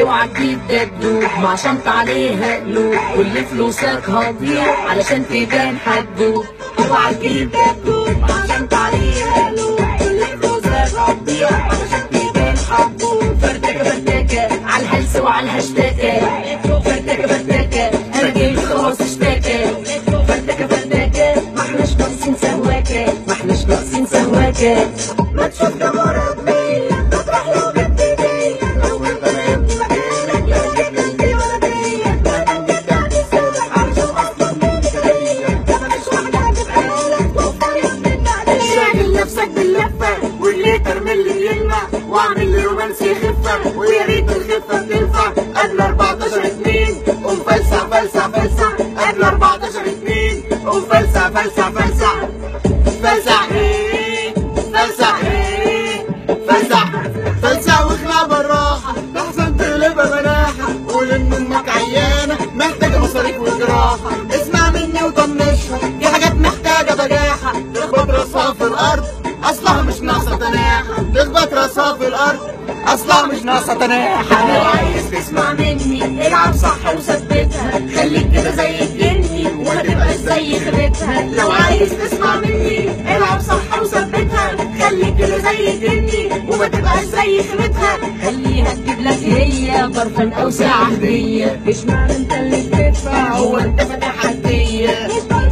اوعى تجيب دبدوب مع شنطة عليها قلوب كل فلوسك هتضيع علشان تبان حدوب اوعى تجيب دبدوب مع شنطة عليها قلوب كل فلوسك هتضيع علشان تبان حدوب فرتكة فرتكة على الهلس وعلى الهاشتاكة فرتكة فرتكة انا جيت خلاص اشتاكة فرتكة فرتكة ما احناش ناقصين سهواكة ما احناش ناقصين سهواكة ما تشوف ده مربي تطرح له بنت دي لو انت ما ابني مكانك لو جبنا الدي ولا دي انا جدا بسرعة عشان اصلا مني كبير ده مفيش واحدة هتبقالك وفرق من بعدين شاغل نفسك باللفة واللي ترمي لي يلمع واعمل لي رومانسي خفة ويا ريت الخفة بتنفع قبل 14 اتنين قوم فلسع فلسع فلسع قبل 14 اتنين قوم فلسع فلسع فلسع فلسع ايه فلسع ايه فلسع فلسع واخلع بالراحة أحسن تقلبها مناحة قول إن أمك عيانة محتاجة مصاريف وجراحة اسمع مني وطنشها دي حاجات محتاجة بجاحة تخبط راسها في الأرض أصلها مش ناقصة تناحة تخبط راسها في الأرض أصلها مش ناقصة تناحة لو عايز تسمع مني العب صح وثبتها خليك كده زي الجني وما تبقاش زي خيبتها لو عايز تسمع مني العب صح وثبتها خليك كده زي الجني وما تبقاش زي خيبتها خليها تجيب لك هي برفان او ساعة هدية مش معنى انت اللي بتدفع هو انت فاتح هدية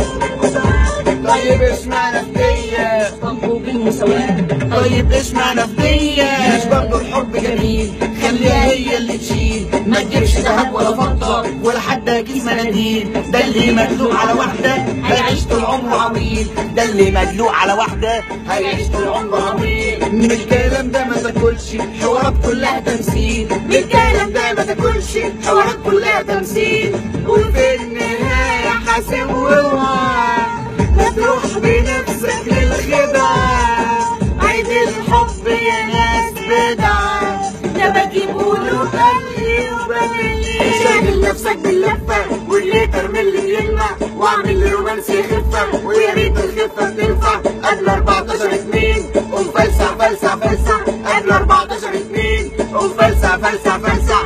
طيب اشمعنى هدية طنبو بالمساواة طيب اشمعنى هدية مش برضه الحب جميل خليها هي اللي تشيل ما تجيبش ذهب ولا فضة ولا حتى كيس مناديل ده اللي مدلوق على واحدة هيعيش طول عمره عويل ده اللي مدلوق على واحدة هيعيش طول عمره عويل من الكلام ده ما تاكلش حوارات كلها تمثيل من الكلام ده ما تاكلش حوارات كلها تمثيل وفي النهاية حاسب واوعى هتروح بنفسك للخدعة عيد الحب يا ناس بدعة ده بجيبه له بلي وبلي شاغل نفسك باللفة واللي ترمي لي يلمع واعمل لي رومانسي خفة ويا ريت الخفة بتنفع قبل 14 اتنين قوم فلسع فلسع فلسع قبل 14 اتنين قوم فلسع فلسع فلسع